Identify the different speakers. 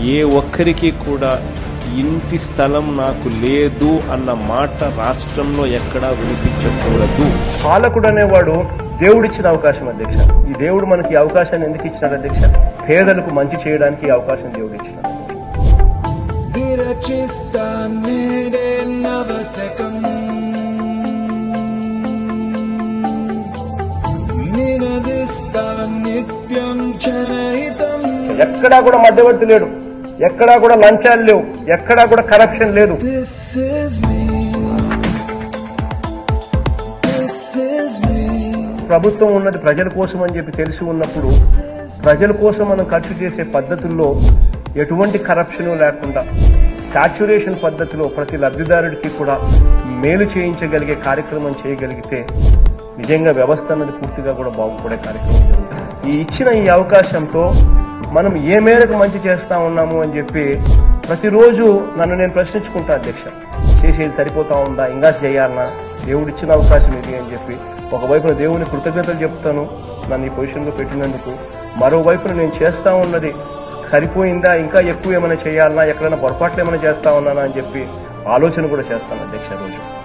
Speaker 1: ఏ ఒక్కరికి కూడా ఇంటి స్థలం నాకు లేదు అన్న మాట రాష్ట్రంలో ఎక్కడా వినిపించకూడదు
Speaker 2: పాలకుడు అనేవాడు దేవుడిచ్చిన అవకాశం అధ్యక్ష ఈ దేవుడు మనకి ఈ అవకాశాన్ని ఎందుకు ఇచ్చినాడు అధ్యక్ష పేదలకు మంచి చేయడానికి ఈ అవకాశం దేవుడు ఇచ్చినాడు
Speaker 3: విరచిస్తా నేడే నవశకం నినదిస్తా నిత్యం జనహితం
Speaker 2: ఎక్కడా కూడా మధ్యవర్తి లేడు ఎక్కడా కూడా లంచాలు లేవు ఎక్కడా కూడా కరప్షన్ లేదు
Speaker 3: This is me. This is me.
Speaker 2: ప్రభుత్వం ఉన్నది ప్రజల కోసం అని చెప్పి తెలిసి ఉన్నప్పుడు ప్రజల కోసం మనం ఖర్చు చేసే పద్ధతుల్లో ఎటువంటి కరప్షన్ లేకుండా సాచ్యురేషన్ పద్ధతిలో ప్రతి లబ్ధిదారుడికి కూడా మేలు చేయించగలిగే కార్యక్రమం చేయగలిగితే నిజంగా వ్యవస్థ అన్నది పూర్తిగా కూడా బాగుపడే కార్యక్రమం జరుగుతుంది ఈ ఇచ్చిన ఈ అవకాశంతో మనం ఏ మేరకు మంచి చేస్తా ఉన్నాము అని చెప్పి ప్రతిరోజు నన్ను నేను ప్రశ్నించుకుంటా అధ్యక్ష చేసేది సరిపోతా ఉందా ఇంకా చేయాలనా దేవుడిచ్చిన అవకాశం ఇది అని చెప్పి ఒకవైపున దేవుని కృతజ్ఞతలు చెప్తాను నన్ను ఈ పొజిషన్లో పెట్టినందుకు మరోవైపున నేను చేస్తా ఉన్నది సరిపోయిందా ఇంకా ఎక్కువ ఏమైనా చేయాలన్నా ఎక్కడైనా పొరపాట్లు ఏమైనా చేస్తా ఉన్నానా అని చెప్పి ఆలోచన కూడా చేస్తాను అధ్యక్ష రోజు